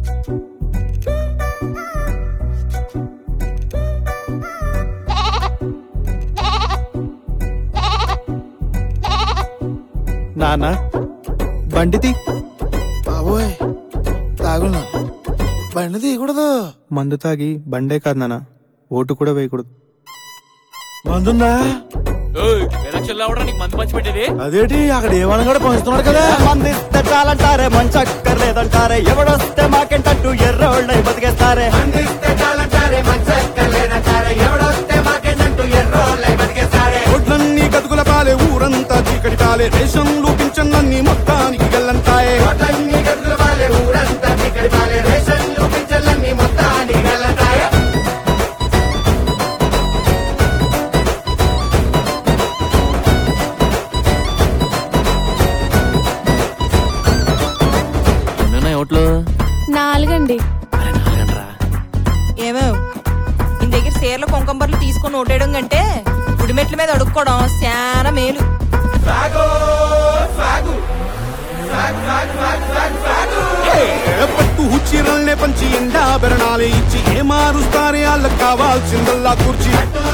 నాన్న బండితి బాబోయ్ తాగున్నా బండి తీయకూడదు మందు తాగి బండే కాదు నాన్న ఓటు కూడా వేయకూడదు మందుందా ఎలక్షన్ లో కూడా నీకు మందు పంచి పెట్టేది అదేటి అక్కడ ఏమన్నా కూడా పంచుతున్నాడు కదా మందిస్తే చాలంటారే మంచి అక్కర్లేదంటారే ఎవడొస్తే మాకేంటట్టు ఎర్రోళ్ళై బతికేస్తారే ఒడ్లన్నీ గతుకుల పాలే ఊరంతా చీకటి పాలే రేషన్లు పింఛన్లన్నీ మొత్తానికి గల్లంతాయే ఎన్నున్నాయి ఓట్లు నాలుగండి అరే నాలుగండ్రా ఏమో ఇంత దగ్గర చీరలు కుంకంబర్లు తీసుకొని ఓటేయడం కంటే గుడిమెట్ల మీద అడుక్కోవడం చాలా మేలు పట్టు చీరల్నే పంచి ఎండా బెరణాలే ఇచ్చి ఏ మారుస్తారే వాళ్ళకి కావాల్సిందల్లా కూర్చి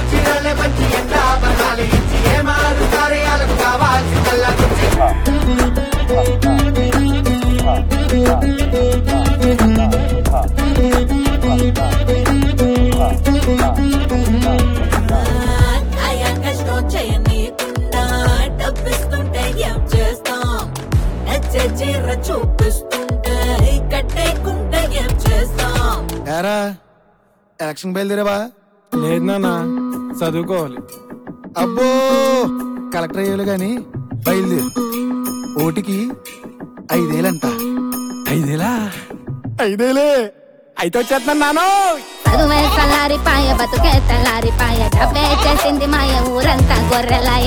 అయ్యాకష్టం చేయనీయకుండా డబ్బిస్తుంటే ఏం చేస్తాం నచ్చే చీర చూపిస్తుంటే కట్టేయకుండా ఏం చేస్తాం ఏరా ఎలక్షన్ బయలుదేరావా లేదు నాన్న చదువుకోవాలి అబ్బో కలెక్టర్ అయ్యాలి గాని బయలుదేరు ఓటికి ఐదేలంట ఐదేలా ఐదేలే అయితే వచ్చేస్తున్నాను నాను చదువే చల్లారిపాయ బతుకే తెల్లారిపాయ డబ్బే చేసింది మాయ ఊరంతా గొర్రెలాయ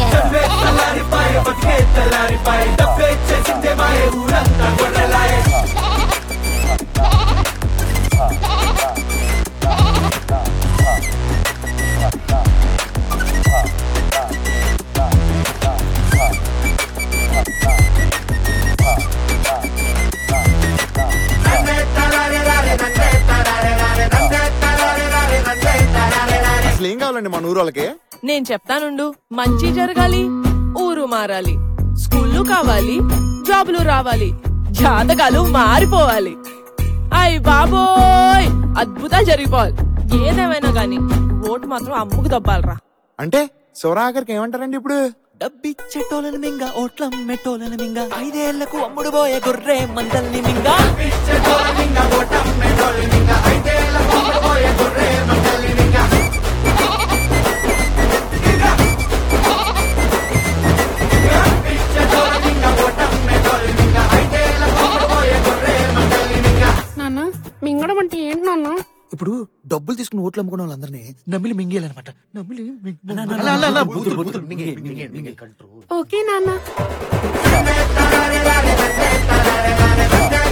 అసలు ఏం కావాలండి మన ఊరు వాళ్ళకి నేను చెప్తానుండు మంచి జరగాలి ఊరు మారాలి స్కూళ్ళు కావాలి జాబులు రావాలి జాతకాలు మారిపోవాలి అయ్ బాబోయ్ అద్భుతాలు జరిగిపోవాలి ఏదేమైనా గాని ఓటు మాత్రం అమ్ముకు దబ్బాలరా అంటే శివరాఖరికి ఏమంటారండి ఇప్పుడు డబ్బిచ్చేటోళ్ళని మింగ ఓట్లం మెట్టోళ్ళని మింగ ఐదేళ్లకు అమ్ముడు పోయే గొర్రె మందల్ని మింగ నాన్న మింగడం అంటే ఏంటి నాన్న ఇప్పుడు డబ్బులు తీసుకుని ఓట్లు అమ్ముకున్న వాళ్ళందరినీ నమ్మిలి మింగేయాలన్నమాట నమ్మిలి ఓకే నాన్న మింగే